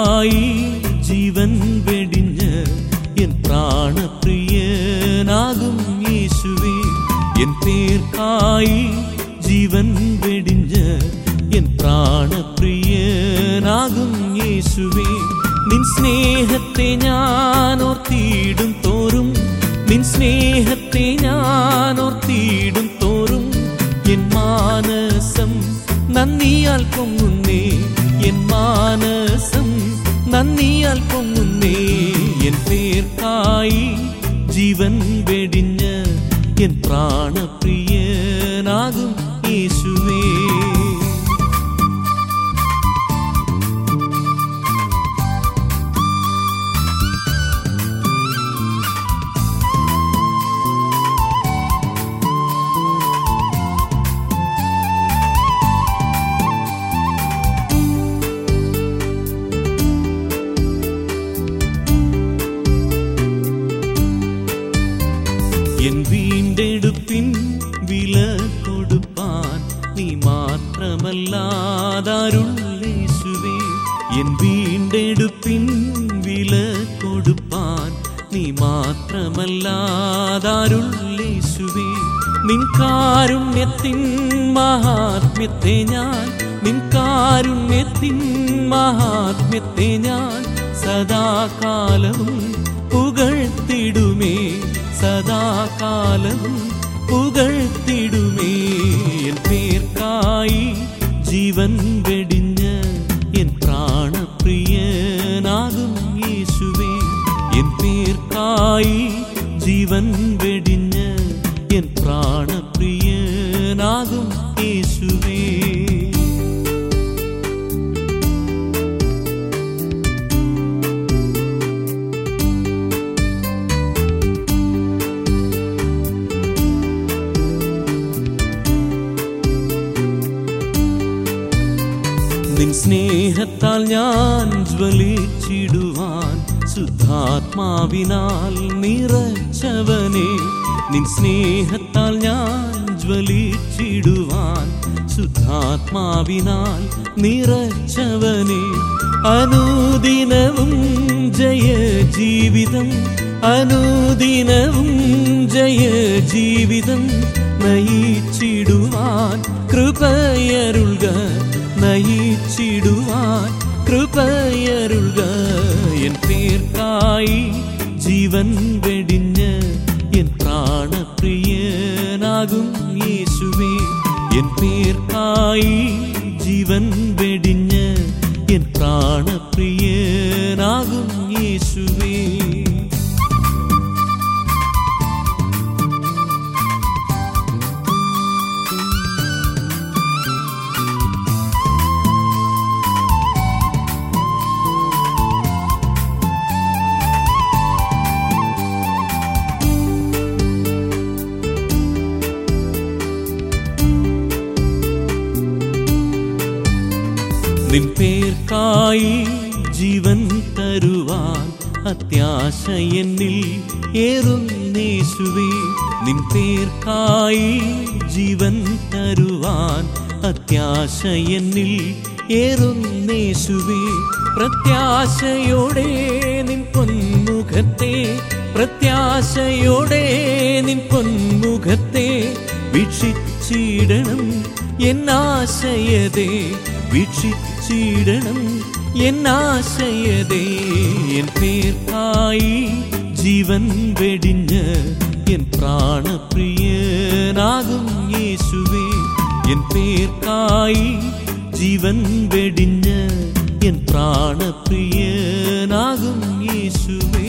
പേർക്കായി ജീവൻ വെടിഞ്ഞ് എൻ പ്രാണപ്രിയനാകും യേശുവേ എൻ പേർക്കായി ജീവൻ വെടിഞ്ഞ് എൻ പ്രാണപ്രിയനാകും യേശുവേ നിൻ സ്നേഹത്തെ ഞാൻ ഓർത്തിയിടും തോറും നിൻ സ്നേഹത്തെ ഞാൻ ഓർത്തിയിടും തോറും എൻ മാനസം നന്ദിയാൽ പൊങ്ങുന്നേ എൻ മാനസം നന്ദിയാൽ പൊങ്ങുന്നേ എൻ പേർക്കായി ജീവൻ വെടിഞ്ഞ് എൻ പ്രാണപ്രിയനാകും യേശുവേ എൻ വീണ്ടെടുപ്പിൻ വില കൊടുപ്പാൻ നീ മാത്രമല്ലാതാരുള്ളേശുവേ എൻ വീണ്ടെടുപ്പിൻ വില കൊടുപ്പാൻ നീ മാത്രമല്ലാതാരുള്ളേശുവേ നിൻ കാരുണ്യത്തിൻ മഹാത്മ്യത്തെ ഞാൻ നിൻ കാരുണ്യത്തിൻ മഹാത്മ്യത്തെ ഞാൻ സദാകാലവും പുകഴ്ത്തിടുമേ സദാകാലവും പുകഴ്ത്തിടുമേ എൻ പേർക്കായി ജീവൻ വെടിഞ്ഞ് എൻ പ്രാണപ്രിയനാകും യേശുവേ എൻ പേർക്കായി ജീവൻ വെടിഞ്ഞ് എൻ പ്രാണപ്രിയനാകും യേശുവേ നിൻ സ്നേഹത്താൽ ഞാൻ ജ്വലിച്ചിടുവാൻ ശുദ്ധാത്മാവിനാൽ നിറച്ചവനെ നിൻ സ്നേഹത്താൽ ഞാൻ ജ്വലിച്ചിടുവാൻ ശുദ്ധാത്മാവിനാൽ നിറച്ചവനെ അനുദിനവും ജയ ജീവിതം അനുദിനവും ജയ ജീവിതം നയിച്ചിടുവാൻ കൃപയരുൾക നയിച്ചിടുവാൻ കൃപയരുൾക എൻ പേർക്കായി ജീവൻ വെടിഞ്ഞ് എൻ പ്രാണപ്രിയനാകും യേശുവേ എൻ പേർക്കായി ജീവൻ വെടിഞ്ഞ് എൻ പ്രാണപ്രിയനാകും യേശുവേ നിൻ പേർക്കായി ജീവൻ തരുവാൻ അത്യാശ എന്നിൽ ഏറുന്നേശുവേ നിൻ പേർക്കായി ജീവൻ തരുവാൻ അത്യാശ എന്നിൽ ഏറുന്നേശുവേ പ്രത്യാശയോടെ നിൻ പൊന്മുഖത്തെ പ്രത്യാശയോടെ നിൻ പൊന്മുഖത്തെ വീക്ഷിച്ചിടണം എന്നാശയതേ വീക്ഷിച്ചിടണം എന്നാശയതേ എൻ പേർക്കായി ജീവൻ വെടിഞ്ഞ് എൻ പ്രാണപ്രിയനാകും യേശുവേ എൻ പേർക്കായി ജീവൻ വെടിഞ്ഞ് എൻ പ്രാണപ്രിയനാകും യേശുവേ